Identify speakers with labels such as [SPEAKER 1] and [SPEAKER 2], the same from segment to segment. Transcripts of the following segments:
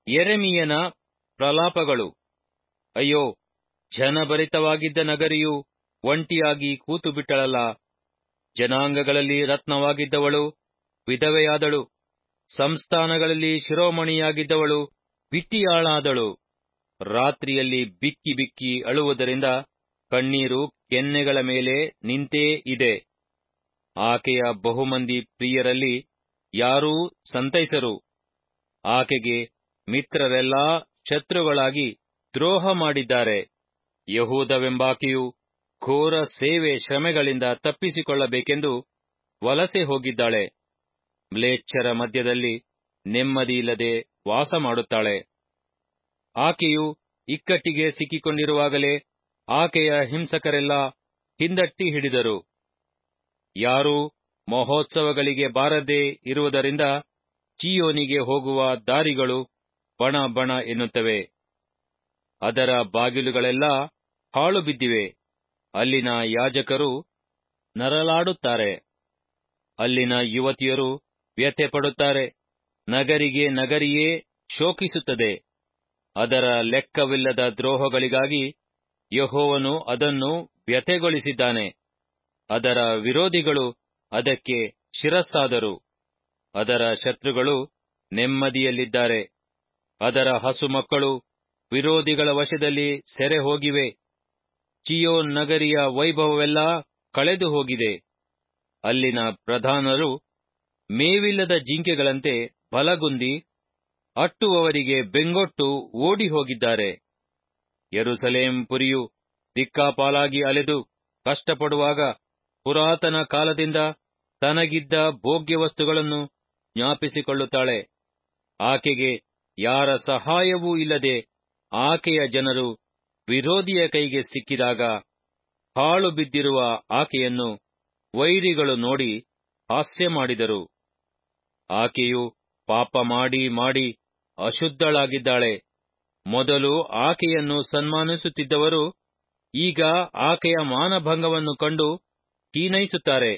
[SPEAKER 1] ಯೆರೆಮೀಯನ ಪ್ರಲಾಪಗಳು ಅಯ್ಯೋ ಜನಭರಿತವಾಗಿದ್ದ ನಗರಿಯು ಒಂಟಿಯಾಗಿ ಕೂತುಬಿಟ್ಟಳಲ್ಲ ಜನಾಂಗಗಳಲ್ಲಿ ರತ್ನವಾಗಿದ್ದವಳು ವಿಧವೆಯಾದಳು ಸಂಸ್ಥಾನಗಳಲ್ಲಿ ಶಿರೋಮಣಿಯಾಗಿದ್ದವಳು ಬಿಟ್ಟಿಯಾಳಾದಳು ರಾತ್ರಿಯಲ್ಲಿ ಬಿಕ್ಕಿ ಬಿಕ್ಕಿ ಅಳುವುದರಿಂದ ಕಣ್ಣೀರು ಕೆನ್ನೆಗಳ ಮೇಲೆ ನಿಂತೇ ಇದೆ ಆಕೆಯ ಬಹುಮಂದಿ ಪ್ರಿಯರಲ್ಲಿ ಯಾರೂ ಸಂತೈಸರು ಆಕೆಗೆ ಮಿತ್ರರೆಲ್ಲಾ ಶತ್ರುಗಳಾಗಿ ದ್ರೋಹ ಮಾಡಿದ್ದಾರೆ ಯಹೂದವೆಂಬಾಕೆಯು ಘೋರ ಸೇವೆ ಶ್ರಮೆಗಳಿಂದ ತಪ್ಪಿಸಿಕೊಳ್ಳಬೇಕೆಂದು ವಲಸೆ ಹೋಗಿದ್ದಾಳೆ ಮ್ಲೇಚ್ಛರ ಮಧ್ಯದಲ್ಲಿ ನೆಮ್ಮದಿಯಿಲ್ಲದೆ ವಾಸ ಮಾಡುತ್ತಾಳೆ ಆಕೆಯು ಇಕ್ಕಟ್ಟಿಗೆ ಸಿಕ್ಕಿಕೊಂಡಿರುವಾಗಲೇ ಆಕೆಯ ಹಿಂಸಕರೆಲ್ಲ ಹಿಂದಟ್ಟಿ ಹಿಡಿದರು ಯಾರೂ ಮಹೋತ್ಸವಗಳಿಗೆ ಬಾರದೇ ಇರುವುದರಿಂದ ಚೀಯೋನಿಗೆ ಹೋಗುವ ದಾರಿಗಳು ಬಣ ಬಣ ಎನ್ನುತ್ತವೆ ಅದರ ಬಾಗಿಲುಗಳೆಲ್ಲ ಹಾಳು ಬಿದ್ದಿವೆ ಅಲ್ಲಿನ ಯಾಜಕರು ನರಳಾಡುತ್ತಾರೆ ಅಲ್ಲಿನ ಯುವತಿಯರು ವ್ಯಥೆ ಪಡುತ್ತಾರೆ ನಗರಿಗೆ ನಗರಿಯೇ ಶೋಕಿಸುತ್ತದೆ ಅದರ ಲೆಕ್ಕವಿಲ್ಲದ ದ್ರೋಹಗಳಿಗಾಗಿ ಯಹೋವನು ಅದನ್ನು ವ್ಯಥೆಗೊಳಿಸಿದ್ದಾನೆ ಅದರ ವಿರೋಧಿಗಳು ಅದಕ್ಕೆ ಶಿರಸ್ಸಾದರು ಅದರ ಶತ್ರುಗಳು ನೆಮ್ಮದಿಯಲ್ಲಿದ್ದಾರೆ ಅದರ ಹಸು ಮಕ್ಕಳು ವಿರೋಧಿಗಳ ವಶದಲ್ಲಿ ಸೆರೆ ಹೋಗಿವೆ ಚಿಯೋನ್ ನಗರಿಯ ವೈಭವವೆಲ್ಲ ಕಳೆದು ಹೋಗಿದೆ ಅಲ್ಲಿನ ಪ್ರಧಾನರು ಮೇವಿಲ್ಲದ ಜಿಂಕೆಗಳಂತೆ ಬಲಗುಂದಿ ಅಟ್ಟುವವರಿಗೆ ಬೆಂಗೊಟ್ಟು ಓಡಿ ಹೋಗಿದ್ದಾರೆ ಯೆರೂಸಲೇಂ ಪುರಿಯು ದಿಕ್ಕಾಪಾಲಾಗಿ ಅಲೆದು ಕಷ್ಟಪಡುವಾಗ ಪುರಾತನ ಕಾಲದಿಂದ ತನಗಿದ್ದ ಭೋಗ್ಯ ವಸ್ತುಗಳನ್ನು ಜ್ಞಾಪಿಸಿಕೊಳ್ಳುತ್ತಾಳೆ ಆಕೆಗೆ ಯಾರ ಸಹಾಯವೂ ಇಲ್ಲದೆ ಆಕೆಯ ಜನರು ವಿರೋಧಿಯ ಕೈಗೆ ಸಿಕ್ಕಿದಾಗ ಹಾಳು ಬಿದ್ದಿರುವ ಆಕೆಯನ್ನು ವೈರಿಗಳು ನೋಡಿ ಹಾಸ್ಯ ಮಾಡಿದರು ಆಕೆಯು ಪಾಪ ಮಾಡಿ ಮಾಡಿ ಅಶುದ್ಧಳಾಗಿದ್ದಾಳೆ ಮೊದಲು ಆಕೆಯನ್ನು ಸನ್ಮಾನಿಸುತ್ತಿದ್ದವರು ಈಗ ಆಕೆಯ ಮಾನಭಂಗವನ್ನು ಕಂಡು ಹೀನೈಸುತ್ತಾರೆ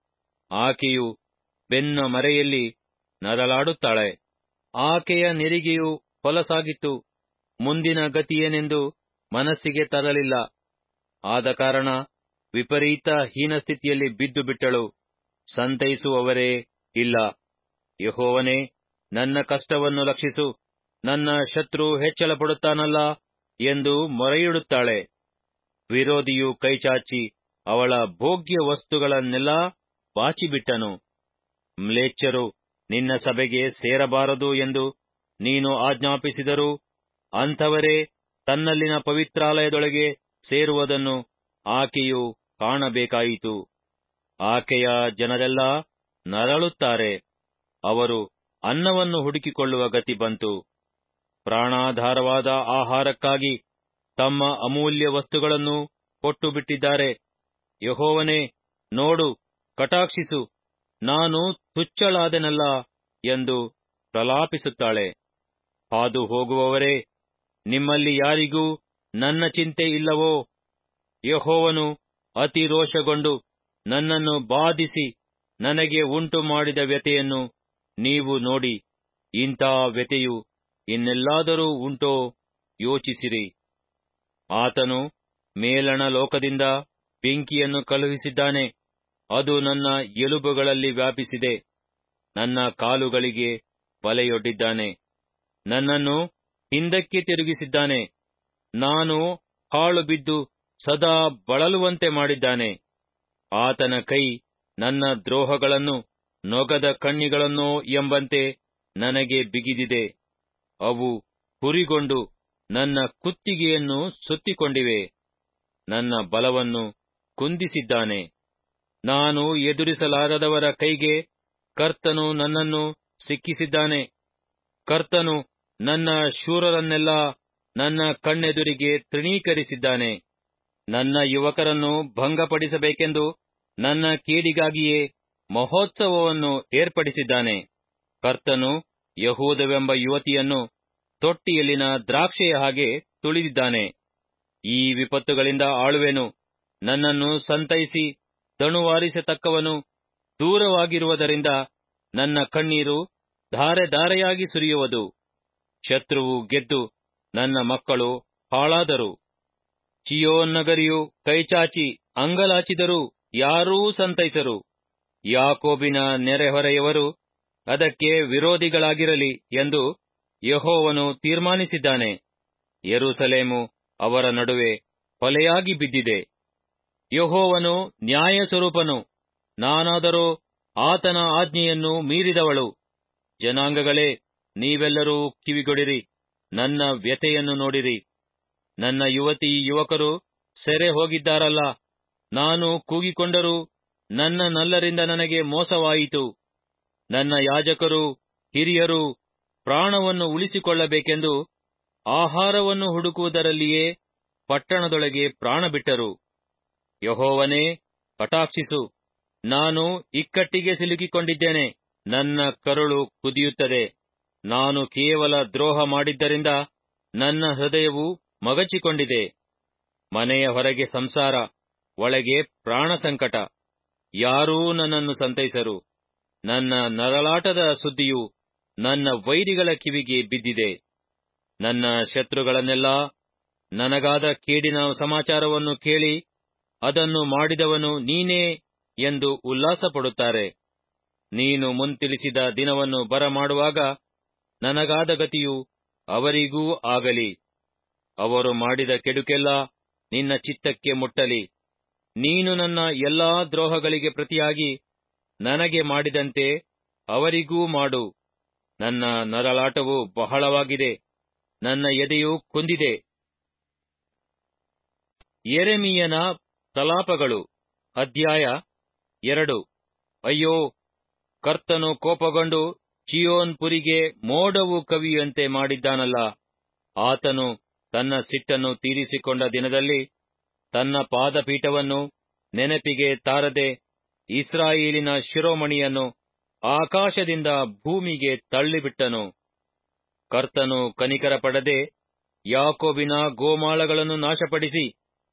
[SPEAKER 1] ಆಕೆಯು ಬೆನ್ನ ಮರೆಯಲ್ಲಿ ನರಳಾಡುತ್ತಾಳೆ ಆಕೆಯ ನೆರಿಗೆಯು ಹೊಲಸಾಗಿತ್ತು ಮುಂದಿನ ಗತಿಯೇನೆಂದು ಮನಸ್ಸಿಗೆ ತರಲಿಲ್ಲ ಆದ ಕಾರಣ ವಿಪರೀತ ಹೀನಸ್ಥಿತಿಯಲ್ಲಿ ಬಿದ್ದು ಬಿಟ್ಟಳು ಸಂತೈಸುವವರೇ ಇಲ್ಲ ಯಹೋವನೇ ನನ್ನ ಕಷ್ಟವನ್ನು ಲಕ್ಷಿಸು ನನ್ನ ಶತ್ರು ಹೆಚ್ಚಳ ಪಡುತ್ತಾನಲ್ಲ ಎಂದು ಮೊರೆಯಿಡುತ್ತಾಳೆ ವಿರೋಧಿಯು ಕೈಚಾಚಿ ಅವಳ ಭೋಗ್ಯ ವಸ್ತುಗಳನ್ನೆಲ್ಲ ಬಾಚಿಬಿಟ್ಟನು ಮ್ಲೇಚ್ಛರು ನಿನ್ನ ಸಭೆಗೆ ಸೇರಬಾರದು ಎಂದು ನೀನು ಆಜ್ಞಾಪಿಸಿದರೂ ಅಂಥವರೇ ತನ್ನಲ್ಲಿನ ಪವಿತ್ರಾಲಯದೊಳಗೆ ಸೇರುವುದನ್ನು ಆಕೆಯು ಕಾಣಬೇಕಾಯಿತು ಆಕೆಯ ಜನರೆಲ್ಲ ನರಳುತ್ತಾರೆ ಅವರು ಅನ್ನವನ್ನು ಹುಡುಕಿಕೊಳ್ಳುವ ಗತಿ ಬಂತು ಪ್ರಾಣಾಧಾರವಾದ ಆಹಾರಕ್ಕಾಗಿ ತಮ್ಮ ಅಮೂಲ್ಯ ವಸ್ತುಗಳನ್ನು ಕೊಟ್ಟು ಬಿಟ್ಟಿದ್ದಾರೆ ಯಹೋವನೇ ನೋಡು ಕಟಾಕ್ಷಿಸು ನಾನು ತುಚ್ಚಳಾದೆನಲ್ಲ ಎಂದು ಪ್ರಲಾಪಿಸುತ್ತಾಳೆ ಹಾದು ಹೋಗುವವರೇ ನಿಮ್ಮಲ್ಲಿ ಯಾರಿಗೂ ನನ್ನ ಚಿಂತೆ ಇಲ್ಲವೋ ಯಹೋವನು ಅತಿ ರೋಷಗೊಂಡು ನನ್ನನ್ನು ಬಾಧಿಸಿ ನನಗೆ ಉಂಟು ಮಾಡಿದ ವ್ಯತೆಯನ್ನು ನೀವು ನೋಡಿ ಇಂಥ ವ್ಯತೆಯು ಇನ್ನೆಲ್ಲಾದರೂ ಉಂಟೋ ಯೋಚಿಸಿರಿ ಆತನು ಮೇಲಣ ಲೋಕದಿಂದ ಬೆಂಕಿಯನ್ನು ಕಳುಹಿಸಿದ್ದಾನೆ ಅದು ನನ್ನ ಎಲುಬುಗಳಲ್ಲಿ ವ್ಯಾಪಿಸಿದೆ ನನ್ನ ಕಾಲುಗಳಿಗೆ ಬಲೆಯೊಡ್ಡಿದ್ದಾನೆ ನನ್ನನ್ನು ಹಿಂದಕ್ಕೆ ತಿರುಗಿಸಿದ್ದಾನೆ ನಾನು ಹಾಳು ಬಿದ್ದು ಸದಾ ಬಳಲುವಂತೆ ಮಾಡಿದ್ದಾನೆ ಆತನ ಕೈ ನನ್ನ ದ್ರೋಹಗಳನ್ನು ನೊಗದ ಕಣ್ಣಿಗಳನ್ನೋ ಎಂಬಂತೆ ನನಗೆ ಬಿಗಿದಿದೆ ಅವು ಹುರಿಗೊಂಡು ನನ್ನ ಕುತ್ತಿಗೆಯನ್ನು ಸುತ್ತಿಕೊಂಡಿವೆ ನನ್ನ ಬಲವನ್ನು ಕುಂದಿಸಿದ್ದಾನೆ ನಾನು ಎದುರಿಸಲಾರದವರ ಕೈಗೆ ಕರ್ತನು ನನ್ನನ್ನು ಸಿಕ್ಕಿಸಿದ್ದಾನೆ ಕರ್ತನು ನನ್ನ ಶೂರರನ್ನೆಲ್ಲ ನನ್ನ ಕಣ್ಣೆದುರಿಗೆ ತೃಣೀಕರಿಸಿದ್ದಾನೆ ನನ್ನ ಯುವಕರನ್ನು ಭಂಗಪಡಿಸಬೇಕೆಂದು ನನ್ನ ಕೇಡಿಗಾಗಿಯೇ ಮಹೋತ್ಸವವನ್ನು ಏರ್ಪಡಿಸಿದ್ದಾನೆ ಕರ್ತನು ಯಹೂದವೆಂಬ ಯುವತಿಯನ್ನು ತೊಟ್ಟಿಯಲ್ಲಿನ ದ್ರಾಕ್ಷೆಯ ಹಾಗೆ ತುಳಿದಿದ್ದಾನೆ ಈ ವಿಪತ್ತುಗಳಿಂದ ಆಳುವೆನು ನನ್ನನ್ನು ಸಂತೈಸಿ ತಣುವಾರಿಸತಕ್ಕವನು ದೂರವಾಗಿರುವುದರಿಂದ ನನ್ನ ಕಣ್ಣೀರು ಧಾರೆ ಧಾರೆಯಾಗಿ ಸುರಿಯುವುದು ಶತ್ರುವು ಗೆದ್ದು ನನ್ನ ಮಕ್ಕಳು ಹಾಳಾದರು ಚಿಯೋನ್ ನಗರಿಯು ಕೈಚಾಚಿ ಅಂಗಲಾಚಿದರೂ ಯಾರೂ ಸಂತೈಸರು ಯಾಕೋಬಿನ ನೆರೆಹೊರೆಯವರು ಅದಕ್ಕೆ ವಿರೋಧಿಗಳಾಗಿರಲಿ ಎಂದು ಯಹೋವನು ತೀರ್ಮಾನಿಸಿದ್ದಾನೆ ಯೆರೂಸಲೇಮು ಅವರ ನಡುವೆ ಹೊಲೆಯಾಗಿ ಬಿದ್ದಿದೆ ಯಹೋವನು ನ್ಯಾಯಸ್ವರೂಪನು ನಾನಾದರೋ ಆತನ ಆಜ್ಞೆಯನ್ನು ಮೀರಿದವಳು ಜನಾಂಗಗಳೇ ನೀವೆಲ್ಲರೂ ಕಿವಿಗೊಡಿರಿ ನನ್ನ ವ್ಯತೆಯನ್ನು ನೋಡಿರಿ ನನ್ನ ಯುವತಿ ಯುವಕರು ಸೆರೆ ಹೋಗಿದ್ದಾರಲ್ಲ ನಾನು ಕೂಗಿಕೊಂಡರೂ ನನ್ನ ನಲ್ಲರಿಂದ ನನಗೆ ಮೋಸವಾಯಿತು ನನ್ನ ಯಾಜಕರು ಹಿರಿಯರು ಪ್ರಾಣವನ್ನು ಉಳಿಸಿಕೊಳ್ಳಬೇಕೆಂದು ಆಹಾರವನ್ನು ಹುಡುಕುವುದರಲ್ಲಿಯೇ ಪಟ್ಟಣದೊಳಗೆ ಪ್ರಾಣ ಬಿಟ್ಟರು ಯಹೋವನೇ ಕಟಾಕ್ಷಿಸು ನಾನು ಇಕ್ಕಟ್ಟಿಗೆ ಸಿಲುಕಿಕೊಂಡಿದ್ದೇನೆ ನನ್ನ ಕರುಳು ಕುದಿಯುತ್ತದೆ ನಾನು ಕೇವಲ ದ್ರೋಹ ಮಾಡಿದ್ದರಿಂದ ನನ್ನ ಹೃದಯವು ಮಗಚಿಕೊಂಡಿದೆ ಮನೆಯ ಹೊರಗೆ ಸಂಸಾರ ಒಳಗೆ ಪ್ರಾಣ ಸಂಕಟ ಯಾರೂ ನನ್ನನ್ನು ಸಂತೈಸರು ನನ್ನ ನರಳಾಟದ ಸುದ್ದಿಯು ನನ್ನ ವೈರಿಗಳ ಕಿವಿಗೆ ಬಿದ್ದಿದೆ ನನ್ನ ಶತ್ರುಗಳನ್ನೆಲ್ಲಾ ನನಗಾದ ಕೇಡಿನ ಸಮಾಚಾರವನ್ನು ಕೇಳಿ ಅದನ್ನು ಮಾಡಿದವನು ನೀನೇ ಎಂದು ಉಲ್ಲಾಸಪಡುತ್ತಾರೆ ನೀನು ಮುಂತಿಳಿಸಿದ ದಿನವನ್ನು ಬರಮಾಡುವಾಗ ನನಗಾದ ಗತಿಯು ಅವರಿಗೂ ಆಗಲಿ ಅವರು ಮಾಡಿದ ಕೆಡುಕೆಲ್ಲ ನಿನ್ನ ಚಿತ್ತಕ್ಕೆ ಮುಟ್ಟಲಿ ನೀನು ನನ್ನ ಎಲ್ಲಾ ದ್ರೋಹಗಳಿಗೆ ಪ್ರತಿಯಾಗಿ ನನಗೆ ಮಾಡಿದಂತೆ ಅವರಿಗೂ ಮಾಡು ನನ್ನ ನರಳಾಟವು ಬಹಳವಾಗಿದೆ ನನ್ನ ಎದೆಯು ಕುಂದಿದೆ ಯೆರೆಮೀಯನ ಪ್ರಲಾಪಗಳು ಅಧ್ಯಾಯ ಎರಡು ಅಯ್ಯೋ ಕರ್ತನು ಕೋಪಗೊಂಡು ಚಿಯೋನ್ ಪುರಿಗೆ ಮೋಡವು ಕವಿಯುವಂತೆ ಮಾಡಿದ್ದಾನಲ್ಲ ಆತನು ತನ್ನ ಸಿಟ್ಟನ್ನು ತೀರಿಸಿಕೊಂಡ ದಿನದಲ್ಲಿ ತನ್ನ ಪಾದಪೀಠವನ್ನು ನೆನಪಿಗೆ ತಾರದೆ ಇಸ್ರಾಯೇಲಿನ ಶಿರೋಮಣಿಯನ್ನು ಆಕಾಶದಿಂದ ಭೂಮಿಗೆ ತಳ್ಳಿಬಿಟ್ಟನು ಕರ್ತನು ಕನಿಕರ ಪಡದೆ ಯಾಕೋಬಿನ ಗೋಮಾಳಗಳನ್ನು ನಾಶಪಡಿಸಿ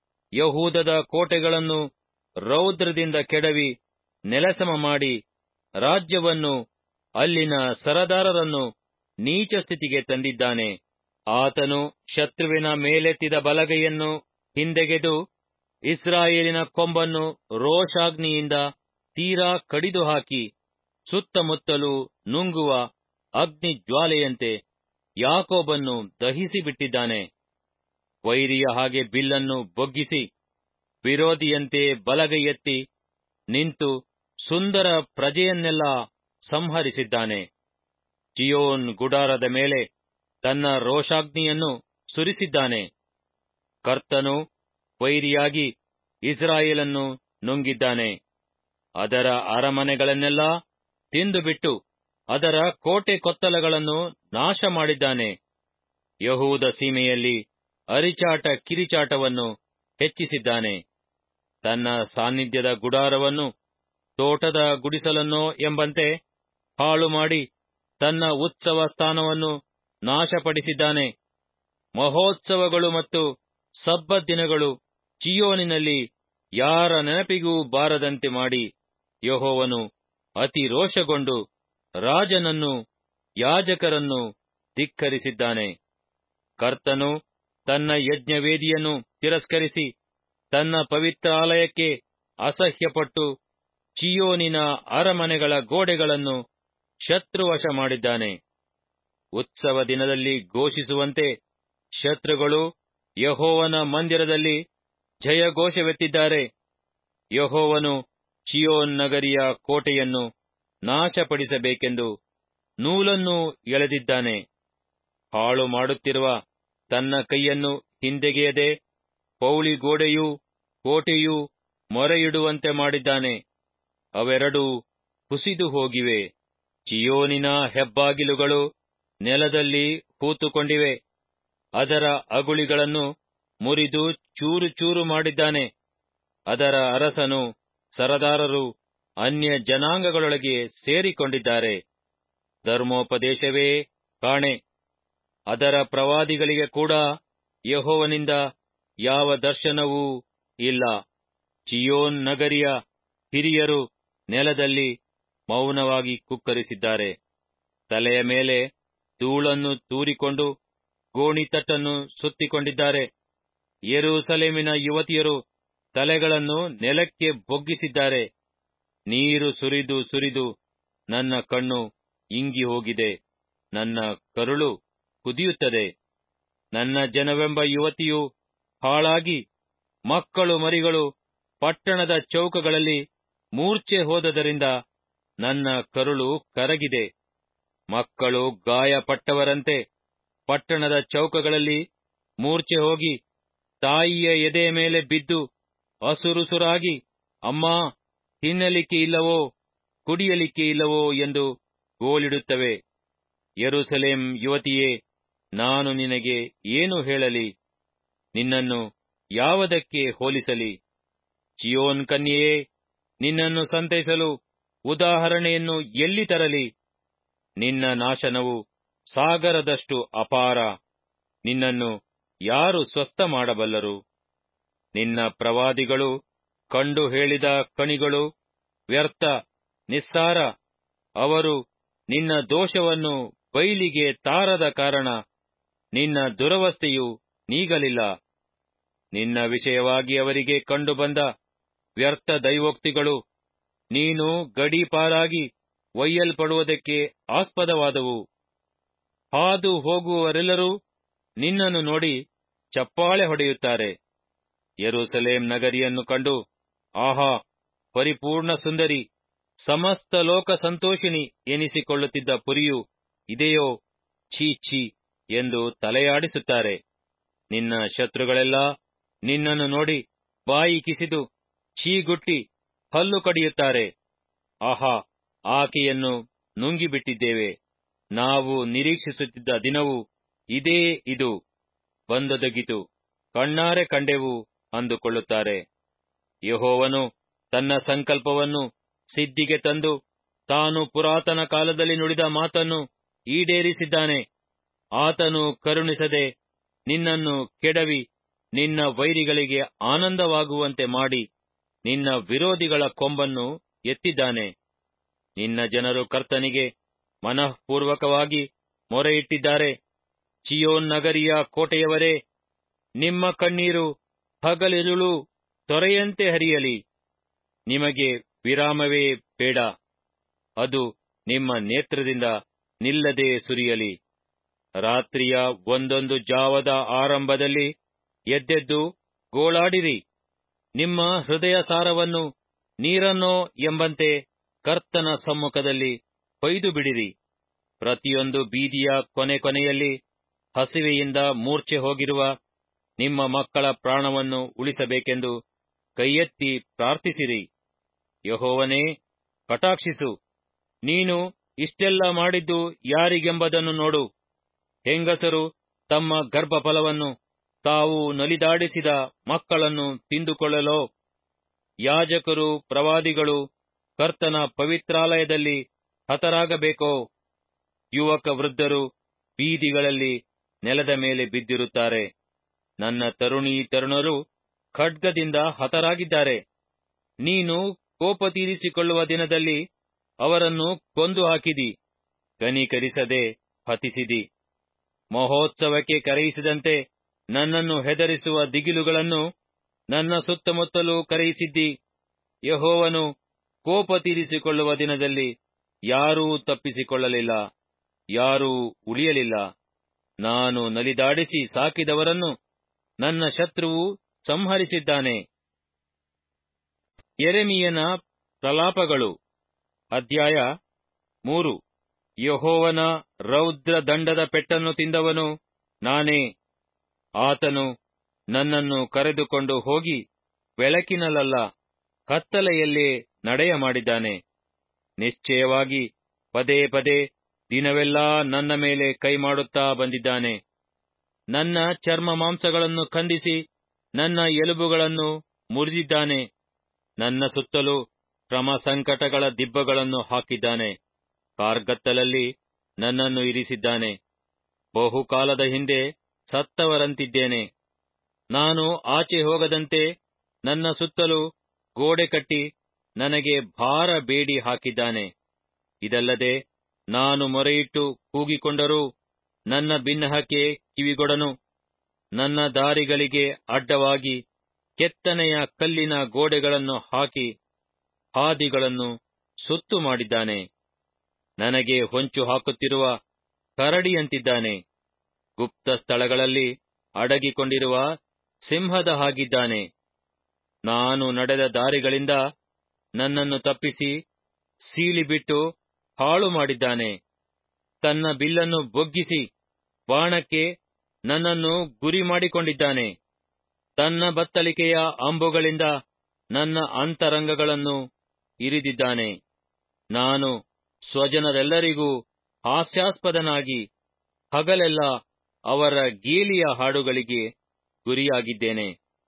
[SPEAKER 1] ಯಹೂದದ ಕೋಟೆಗಳನ್ನು ರೌದ್ರದಿಂದ ಕೆಡವಿ ನೆಲಸಮ ಮಾಡಿ ರಾಜ್ಯವನ್ನು ಅಲ್ಲಿನ ಸರದಾರರನ್ನು ನೀಚ ಸ್ಥಿತಿಗೆ ತಂದಿದ್ದಾನೆ ಆತನು ಶತ್ರುವಿನ ಮೇಲೆತ್ತಿದ ಬಲಗೈಯನ್ನು ಹಿಂದೆಗೆದು ಇಸ್ರಾಯೇಲಿನ ಕೊಂಬನ್ನು ರೋಷಾಗ್ನಿಯಿಂದ ತೀರಾ ಕಡಿದು ಹಾಕಿ ಸುತ್ತಮುತ್ತಲೂ ನುಂಗುವ ಅಗ್ನಿ ಜ್ವಾಲೆಯಂತೆ ಯಾಕೋಬನ್ನು ದಹಿಸಿಬಿಟ್ಟಿದ್ದಾನೆ ವೈರಿಯ ಹಾಗೆ ಬಿಲ್ಲನ್ನು ಬೊಗ್ಗಿಸಿ ವಿರೋಧಿಯಂತೆ ಬಲಗೈ ಎತ್ತಿ ನಿಂತು ಸುಂದರ ಪ್ರಜೆಯನ್ನೆಲ್ಲ ಸಂಹರಿಸಿದ್ದಾನೆ ಚಿಯೋನ್ ಗುಡಾರದ ಮೇಲೆ ತನ್ನ ರೋಷಾಗ್ನಿಯನ್ನು ಸುರಿಸಿದ್ದಾನೆ ಕರ್ತನು ವೈರಿಯಾಗಿ ಇಸ್ರಾಯೇಲನ್ನು ನುಂಗಿದ್ದಾನೆ ಅದರ ಅರಮನೆಗಳನ್ನೆಲ್ಲ ತಿಂದುಬಿಟ್ಟು ಅದರ ಕೋಟೆ ಕೊತ್ತಲಗಳನ್ನು ನಾಶ ಮಾಡಿದ್ದಾನೆ ಯಹೂದ ಸೀಮೆಯಲ್ಲಿ ಅರಿಚಾಟ ಕಿರಿಚಾಟವನ್ನು ಹೆಚ್ಚಿಸಿದ್ದಾನೆ ತನ್ನ ಸಾನ್ನಿಧ್ಯದ ಗುಡಾರವನ್ನು ತೋಟದ ಗುಡಿಸಲನ್ನೋ ಎಂಬಂತೆ ಹಾಳು ಮಾಡಿ ತನ್ನ ಉತ್ಸವ ಸ್ಥಾನವನ್ನು ನಾಶಪಡಿಸಿದ್ದಾನೆ ಮಹೋತ್ಸವಗಳು ಮತ್ತು ಸಬ್ಬತ್ ದಿನಗಳು ಚಿಯೋನಿನಲ್ಲಿ ಯಾರ ನೆನಪಿಗೂ ಬಾರದಂತೆ ಮಾಡಿ ಯಹೋವನು ಅತಿ ರೋಷಗೊಂಡು ರಾಜನನ್ನು ಯಾಜಕರನ್ನು ಧಿಕ್ಕರಿಸಿದ್ದಾನೆ ಕರ್ತನು ತನ್ನ ಯಜ್ಞವೇದಿಯನ್ನು ತಿರಸ್ಕರಿಸಿ ತನ್ನ ಪವಿತ್ರ ಆಲಯಕ್ಕೆ ಅಸಹ್ಯಪಟ್ಟು ಚಿಯೋನಿನ ಅರಮನೆಗಳ ಗೋಡೆಗಳನ್ನು ಶತ್ರುವಶ ಮಾಡಿದ್ದಾನೆ ಉತ್ಸವ ದಿನದಲ್ಲಿ ಘೋಷಿಸುವಂತೆ ಶತ್ರುಗಳು ಯಹೋವನ ಮಂದಿರದಲ್ಲಿ ಜಯಘೋಷವೆತ್ತಿದ್ದಾರೆ ಯಹೋವನು ಚಿಯೋನ್ ನಗರಿಯ ಕೋಟೆಯನ್ನು ನಾಶಪಡಿಸಬೇಕೆಂದು ನೂಲನ್ನು ಎಳೆದಿದ್ದಾನೆ ಹಾಳು ಮಾಡುತ್ತಿರುವ ತನ್ನ ಕೈಯನ್ನು ಹಿಂದೆಗೆಯದೆ ಪೌಳಿ ಗೋಡೆಯೂ ಕೋಟೆಯೂ ಮೊರೆಯಿಡುವಂತೆ ಮಾಡಿದ್ದಾನೆ ಅವೆರಡೂ ಕುಸಿದು ಹೋಗಿವೆ ಚಿಯೋನಿನ ಹೆಬ್ಬಾಗಿಲುಗಳು ನೆಲದಲ್ಲಿ ಹೂತುಕೊಂಡಿವೆ ಅದರ ಅಗುಳಿಗಳನ್ನು ಮುರಿದು ಚೂರು ಚೂರು ಮಾಡಿದ್ದಾನೆ ಅದರ ಅರಸನು ಸರದಾರರು ಅನ್ಯ ಜನಾಂಗಗಳೊಳಗೆ ಸೇರಿಕೊಂಡಿದ್ದಾರೆ ಧರ್ಮೋಪದೇಶವೇ ಕಾಣೆ ಅದರ ಪ್ರವಾದಿಗಳಿಗೆ ಕೂಡ ಯಹೋವನಿಂದ ಯಾವ ದರ್ಶನವೂ ಇಲ್ಲ ಚಿಯೋನ್ ನಗರಿಯ ಹಿರಿಯರು ನೆಲದಲ್ಲಿ ಮೌನವಾಗಿ ಕುಕ್ಕರಿಸಿದ್ದಾರೆ ತಲೆಯ ಮೇಲೆ ಧೂಳನ್ನು ತೂರಿಕೊಂಡು ಗೋಣಿತಟ್ಟನ್ನು ಸುತ್ತಿಕೊಂಡಿದ್ದಾರೆ ಯೆರೂಸಲೇಮಿನ ಯುವತಿಯರು ತಲೆಗಳನ್ನು ನೆಲಕ್ಕೆ ಬೊಗ್ಗಿಸಿದ್ದಾರೆ ನೀರು ಸುರಿದು ಸುರಿದು ನನ್ನ ಕಣ್ಣು ಇಂಗಿ ಹೋಗಿದೆ ನನ್ನ ಕರುಳು ಕುದಿಯುತ್ತದೆ ನನ್ನ ಜನವೆಂಬ ಯುವತಿಯು ಹಾಳಾಗಿ ಮಕ್ಕಳು ಮರಿಗಳು ಪಟ್ಟಣದ ಚೌಕಗಳಲ್ಲಿ ಮೂರ್ಛೆ ಹೋದದರಿಂದ ನನ್ನ ಕರುಳು ಕರಗಿದೆ ಮಕ್ಕಳು ಗಾಯಪಟ್ಟವರಂತೆ ಪಟ್ಟಣದ ಚೌಕಗಳಲ್ಲಿ ಮೂರ್ಛೆ ಹೋಗಿ ತಾಯಿಯ ಎದೆಯ ಮೇಲೆ ಬಿದ್ದು ಅಸುರುಸುರಾಗಿ ಅಮ್ಮ ತಿನ್ನಲಿಕ್ಕೆ ಇಲ್ಲವೋ ಕುಡಿಯಲಿಕ್ಕೆ ಇಲ್ಲವೋ ಎಂದು ಗೋಳಿಡುತ್ತವೆ ಯೆರೂಸಲೇಮ್ ಯುವತಿಯೇ ನಾನು ನಿನಗೆ ಏನು ಹೇಳಲಿ ನಿನ್ನನ್ನು ಯಾವುದಕ್ಕೆ ಹೋಲಿಸಲಿ ಚಿಯೋನ್ ಕನ್ಯೆಯೇ ನಿನ್ನನ್ನು ಸಂತೈಸಲು ಉದಾಹರಣೆಯನ್ನು ಎಲ್ಲಿ ತರಲಿ ನಿನ್ನ ನಾಶನವು ಸಾಗರದಷ್ಟು ಅಪಾರ ನಿನ್ನನ್ನು ಯಾರು ಸ್ವಸ್ಥ ಮಾಡಬಲ್ಲರು ನಿನ್ನ ಪ್ರವಾದಿಗಳು ಕಂಡು ಹೇಳಿದ ಕಣಿಗಳು ವ್ಯರ್ಥ ನಿಸ್ಸಾರ ಅವರು ನಿನ್ನ ದೋಷವನ್ನು ಬೈಲಿಗೆ ತಾರದ ಕಾರಣ ನಿನ್ನ ದುರವಸ್ಥೆಯು ನೀಗಲಿಲ್ಲ ನಿನ್ನ ವಿಷಯವಾಗಿ ಅವರಿಗೆ ಕಂಡುಬಂದ ವ್ಯರ್ಥ ದೈವೋಕ್ತಿಗಳು ನೀನು ಗಡೀಪಾರಾಗಿ ಒಯ್ಯಲ್ಪಡುವುದಕ್ಕೆ ಆಸ್ಪದವಾದವು ಹಾದು ಹೋಗುವವರೆಲ್ಲರೂ ನಿನ್ನನ್ನು ನೋಡಿ ಚಪ್ಪಾಳೆ ಹೊಡೆಯುತ್ತಾರೆ ಯೆರೂಸಲೇಮ್ ನಗರಿಯನ್ನು ಕಂಡು ಆಹಾ ಪರಿಪೂರ್ಣ ಸುಂದರಿ ಸಮಸ್ತ ಲೋಕ ಸಂತೋಷಿಣಿ ಎನಿಸಿಕೊಳ್ಳುತ್ತಿದ್ದ ಪುರಿಯು ಇದೆಯೋ ಛೀ ಛೀ ಎಂದು ತಲೆಯಾಡಿಸುತ್ತಾರೆ ನಿನ್ನ ಶತ್ರುಗಳೆಲ್ಲ ನಿನ್ನನ್ನು ನೋಡಿ ಬಾಯಿ ಕಿಸಿದು ಛೀಗುಟ್ಟಿ ಹಲ್ಲು ಕಡಿಯುತ್ತಾರೆ ಆಹಾ ಆಕೆಯನ್ನು ನುಂಗಿಬಿಟ್ಟಿದ್ದೇವೆ ನಾವು ನಿರೀಕ್ಷಿಸುತ್ತಿದ್ದ ದಿನವು ಇದೇ ಇದು ಬಂದೊದಗಿತು ಕಣ್ಣಾರೆ ಕಂಡೆವು ಅಂದುಕೊಳ್ಳುತ್ತಾರೆ ಯಹೋವನು ತನ್ನ ಸಂಕಲ್ಪವನ್ನು ಸಿದ್ಧಿಗೆ ತಂದು ತಾನು ಪುರಾತನ ಕಾಲದಲ್ಲಿ ನುಡಿದ ಮಾತನ್ನು ಈಡೇರಿಸಿದ್ದಾನೆ ಆತನು ಕರುಣಿಸದೆ ನಿನ್ನನ್ನು ಕೆಡವಿ ನಿನ್ನ ವೈರಿಗಳಿಗೆ ಆನಂದವಾಗುವಂತೆ ಮಾಡಿ ನಿನ್ನ ವಿರೋಧಿಗಳ ಕೊಂಬನ್ನು ಎತ್ತಿದ್ದಾನೆ ನಿನ್ನ ಜನರು ಕರ್ತನಿಗೆ ಮನಃಪೂರ್ವಕವಾಗಿ ಮೊರೆಯಿಟ್ಟಿದ್ದಾರೆ ಚಿಯೋನ್ ನಗರಿಯ ಕೋಟೆಯವರೇ ನಿಮ್ಮ ಕಣ್ಣೀರು ಹಗಲಿರುಳು ತೊರೆಯಂತೆ ಹರಿಯಲಿ ನಿಮಗೆ ವಿರಾಮವೇ ಬೇಡ ಅದು ನಿಮ್ಮ ನೇತ್ರದಿಂದ ನಿಲ್ಲದೆ ಸುರಿಯಲಿ ರಾತ್ರಿಯ ಒಂದೊಂದು ಜಾವದ ಆರಂಭದಲ್ಲಿ ಎದ್ದೆದ್ದು ಗೋಳಾಡಿರಿ ನಿಮ್ಮ ಹೃದಯ ಸಾರವನ್ನು ನೀರನ್ನೋ ಎಂಬಂತೆ ಕರ್ತನ ಸಮ್ಮುಖದಲ್ಲಿ ಕೊಯ್ದು ಬಿಡಿರಿ ಪ್ರತಿಯೊಂದು ಬೀದಿಯ ಕೊನೆ ಕೊನೆಯಲ್ಲಿ ಹಸಿವೆಯಿಂದ ಮೂರ್ಛೆ ಹೋಗಿರುವ ನಿಮ್ಮ ಮಕ್ಕಳ ಪ್ರಾಣವನ್ನು ಉಳಿಸಬೇಕೆಂದು ಕೈಯೆತ್ತಿ ಪ್ರಾರ್ಥಿಸಿರಿ ಯಹೋವನೇ ಕಟಾಕ್ಷಿಸು ನೀನು ಇಷ್ಟೆಲ್ಲ ಮಾಡಿದ್ದು ಯಾರಿಗೆಂಬುದನ್ನು ನೋಡು ಹೆಂಗಸರು ತಮ್ಮ ಗರ್ಭಫಲವನ್ನು ತಾವು ನಲಿದಾಡಿಸಿದ ಮಕ್ಕಳನ್ನು ತಿಂದುಕೊಳ್ಳಲೋ ಯಾಜಕರು ಪ್ರವಾದಿಗಳು ಕರ್ತನ ಪವಿತ್ರಾಲಯದಲ್ಲಿ ಹತರಾಗಬೇಕೋ ಯುವಕ ವೃದ್ಧರು ಬೀದಿಗಳಲ್ಲಿ ನೆಲದ ಮೇಲೆ ಬಿದ್ದಿರುತ್ತಾರೆ ನನ್ನ ತರುಣಿ ತರುಣರು ಖಡ್ಗದಿಂದ ಹತರಾಗಿದ್ದಾರೆ ನೀನು ಕೋಪ ತೀರಿಸಿಕೊಳ್ಳುವ ದಿನದಲ್ಲಿ ಅವರನ್ನು ಕೊಂದು ಹಾಕಿದಿ ಕನಿಕರಿಸದೆ ಹತಿಸಿದಿ ಮಹೋತ್ಸವಕ್ಕೆ ಕರೆಯಿಸಿದಂತೆ ನನ್ನನ್ನು ಹೆದರಿಸುವ ದಿಗಿಲುಗಳನ್ನು ನನ್ನ ಸುತ್ತಮುತ್ತಲೂ ಕರೆಯಿಸಿದ್ದಿ ಯಹೋವನು ಕೋಪ ತೀರಿಸಿಕೊಳ್ಳುವ ದಿನದಲ್ಲಿ ಯಾರೂ ತಪ್ಪಿಸಿಕೊಳ್ಳಲಿಲ್ಲ ಯಾರೂ ಉಳಿಯಲಿಲ್ಲ ನಾನು ನಲಿದಾಡಿಸಿ ಸಾಕಿದವರನ್ನು ನನ್ನ ಶತ್ರುವು ಸಂಹರಿಸಿದ್ದಾನೆ ಎರೆಮಿಯನ ಪ್ರಲಾಪಗಳು ಅಧ್ಯಾಯ ಮೂರು ಯಹೋವನ ರೌದ್ರ ದಂಡದ ಪೆಟ್ಟನ್ನು ತಿಂದವನು ನಾನೇ ಆತನು ನನ್ನನ್ನು ಕರೆದುಕೊಂಡು ಹೋಗಿ ಬೆಳಕಿನಲ್ಲ ಕತ್ತಲೆಯಲ್ಲೇ ನಡೆಯ ಮಾಡಿದ್ದಾನೆ ನಿಶ್ಚಯವಾಗಿ ಪದೇ ಪದೇ ದಿನವೆಲ್ಲಾ ನನ್ನ ಮೇಲೆ ಕೈ ಮಾಡುತ್ತಾ ಬಂದಿದ್ದಾನೆ ನನ್ನ ಚರ್ಮ ಮಾಂಸಗಳನ್ನು ಖಂಡಿಸಿ ನನ್ನ ಎಲುಬುಗಳನ್ನು ಮುರಿದಿದ್ದಾನೆ ನನ್ನ ಸುತ್ತಲೂ ಶ್ರಮ ಸಂಕಟಗಳ ದಿಬ್ಬಗಳನ್ನು ಹಾಕಿದ್ದಾನೆ ಕಾರ್ಗತ್ತಲಲ್ಲಿ ನನ್ನನ್ನು ಇರಿಸಿದ್ದಾನೆ ಬಹುಕಾಲದ ಹಿಂದೆ ಸತ್ತವರಂತಿದ್ದೇನೆ ನಾನು ಆಚೆ ಹೋಗದಂತೆ ನನ್ನ ಸುತ್ತಲೂ ಗೋಡೆ ಕಟ್ಟಿ ನನಗೆ ಭಾರ ಬೇಡಿ ಹಾಕಿದ್ದಾನೆ ಇದಲ್ಲದೆ ನಾನು ಮೊರೆಯಿಟ್ಟು ಕೂಗಿಕೊಂಡರೂ ನನ್ನ ಬಿನ್ನಹಕ್ಕೆ ಕಿವಿಗೊಡನು ನನ್ನ ದಾರಿಗಳಿಗೆ ಅಡ್ಡವಾಗಿ ಕೆತ್ತನೆಯ ಕಲ್ಲಿನ ಗೋಡೆಗಳನ್ನು ಹಾಕಿ ಹಾದಿಗಳನ್ನು ಸುತ್ತು ಮಾಡಿದ್ದಾನೆ ನನಗೆ ಹೊಂಚು ಹಾಕುತ್ತಿರುವ ಕರಡಿಯಂತಿದ್ದಾನೆ ಗುಪ್ತ ಸ್ಥಳಗಳಲ್ಲಿ ಅಡಗಿಕೊಂಡಿರುವ ಸಿಂಹದ ಹಾಗಿದ್ದಾನೆ ನಾನು ನಡೆದ ದಾರಿಗಳಿಂದ ನನ್ನನ್ನು ತಪ್ಪಿಸಿ ಸೀಳಿಬಿಟ್ಟು ಹಾಳು ಮಾಡಿದ್ದಾನೆ ತನ್ನ ಬಿಲ್ಲನ್ನು ಬೊಗ್ಗಿಸಿ ಬಾಣಕ್ಕೆ ನನ್ನನ್ನು ಗುರಿ ಮಾಡಿಕೊಂಡಿದ್ದಾನೆ ತನ್ನ ಬತ್ತಳಿಕೆಯ ಅಂಬುಗಳಿಂದ ನನ್ನ ಅಂತರಂಗಗಳನ್ನು ಇರಿದಿದ್ದಾನೆ ನಾನು ಸ್ವಜನರೆಲ್ಲರಿಗೂ ಹಾಸ್ಯಾಸ್ಪದನಾಗಿ ಹಗಲೆಲ್ಲ ಅವರ ಗೇಲಿಯ ಹಾಡುಗಳಿಗೆ ಗುರಿಯಾಗಿದ್ದೇನೆ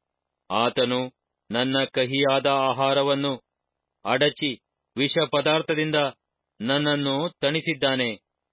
[SPEAKER 1] ಆತನು ನನ್ನ ಕಹಿಯಾದ ಆಹಾರವನ್ನು ಅಡಚಿ ವಿಷ ಪದಾರ್ಥದಿಂದ ನನ್ನನ್ನು ತಣಿಸಿದ್ದಾನೆ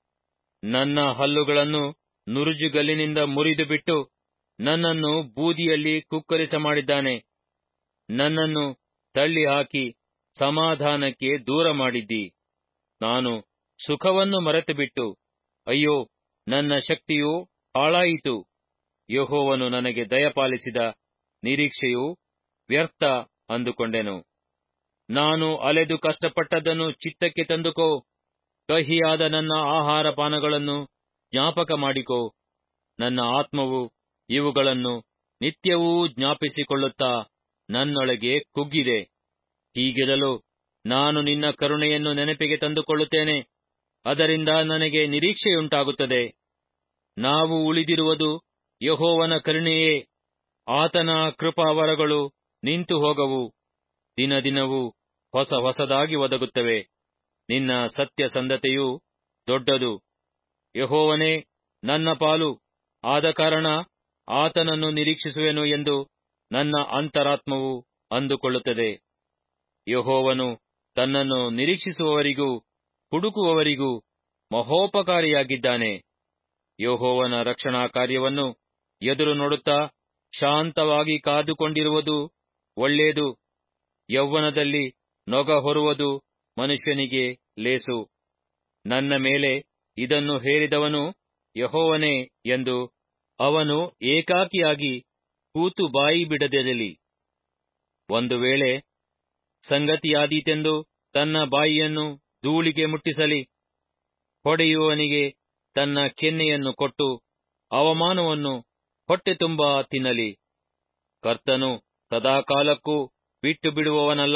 [SPEAKER 1] ನನ್ನ ಹಲ್ಲುಗಳನ್ನು ನುರುಜುಗಲ್ಲಿನಿಂದ ಮುರಿದು ಬಿಟ್ಟು ನನ್ನನ್ನು ಬೂದಿಯಲ್ಲಿ ಕುಕ್ಕರಿಸ ಮಾಡಿದ್ದಾನೆ ನನ್ನನ್ನು ತಳ್ಳಿ ಹಾಕಿ ಸಮಾಧಾನಕ್ಕೆ ದೂರ ಮಾಡಿದ್ದಿ ನಾನು ಸುಖವನ್ನು ಮರೆತು ಬಿಟ್ಟು ಅಯ್ಯೋ ನನ್ನ ಶಕ್ತಿಯು ಹಾಳಾಯಿತು ಯಹೋವನು ನನಗೆ ದಯಪಾಲಿಸಿದ ನಿರೀಕ್ಷೆಯು ವ್ಯರ್ಥ ಅಂದುಕೊಂಡೆನು ನಾನು ಅಲೆದು ಕಷ್ಟಪಟ್ಟದ್ದನ್ನು ಚಿತ್ತಕ್ಕೆ ತಂದುಕೋ ಕಹಿಯಾದ ನನ್ನ ಆಹಾರ ಪಾನಗಳನ್ನು ಜ್ಞಾಪಕ ಮಾಡಿಕೋ ನನ್ನ ಆತ್ಮವು ಇವುಗಳನ್ನು ನಿತ್ಯವೂ ಜ್ಞಾಪಿಸಿಕೊಳ್ಳುತ್ತಾ ನನ್ನೊಳಗೆ ಕುಗ್ಗಿದೆ ಹೀಗಿರಲು ನಾನು ನಿನ್ನ ಕರುಣೆಯನ್ನು ನೆನಪಿಗೆ ತಂದುಕೊಳ್ಳುತ್ತೇನೆ ಅದರಿಂದ ನನಗೆ ನಿರೀಕ್ಷೆಯುಂಟಾಗುತ್ತದೆ ನಾವು ಉಳಿದಿರುವುದು ಯಹೋವನ ಕರುಣೆಯೇ ಆತನ ಕೃಪಾವರಗಳು ನಿಂತು ಹೋಗವು ದಿನ ದಿನವೂ ಹೊಸ ಹೊಸದಾಗಿ ಒದಗುತ್ತವೆ ನಿನ್ನ ಸತ್ಯಸಂಧತೆಯು ದೊಡ್ಡದು ಯಹೋವನೇ ನನ್ನ ಪಾಲು ಆದ ಕಾರಣ ಆತನನ್ನು ನಿರೀಕ್ಷಿಸುವೆನು ಎಂದು ನನ್ನ ಅಂತರಾತ್ಮವು ಅಂದುಕೊಳ್ಳುತ್ತದೆ ಯಹೋವನು ತನ್ನನ್ನು ನಿರೀಕ್ಷಿಸುವವರಿಗೂ ಹುಡುಕುವವರಿಗೂ ಮಹೋಪಕಾರಿಯಾಗಿದ್ದಾನೆ ಯಹೋವನ ರಕ್ಷಣಾ ಕಾರ್ಯವನ್ನು ಎದುರು ನೋಡುತ್ತಾ ಶಾಂತವಾಗಿ ಕಾದುಕೊಂಡಿರುವುದು ಒಳ್ಳೆಯದು ಯೌವನದಲ್ಲಿ ನೊಗ ಹೊರುವುದು ಮನುಷ್ಯನಿಗೆ ಲೇಸು ನನ್ನ ಮೇಲೆ ಇದನ್ನು ಹೇರಿದವನು ಯಹೋವನೇ ಎಂದು ಅವನು ಏಕಾಕಿಯಾಗಿ ಕೂತು ಬಾಯಿ ಬಿಡದಿರಲಿ ಒಂದು ವೇಳೆ ಸಂಗತಿಯಾದೀತೆಂದು ತನ್ನ ಬಾಯಿಯನ್ನು ಧೂಳಿಗೆ ಮುಟ್ಟಿಸಲಿ ಹೊಡೆಯುವವನಿಗೆ ತನ್ನ ಕೆನ್ನೆಯನ್ನು ಕೊಟ್ಟು ಅವಮಾನವನ್ನು ಹೊಟ್ಟೆ ತುಂಬಾ ತಿನ್ನಲಿ ಕರ್ತನು ಸದಾಕಾಲಕ್ಕೂ ಬಿಟ್ಟು ಬಿಡುವವನಲ್ಲ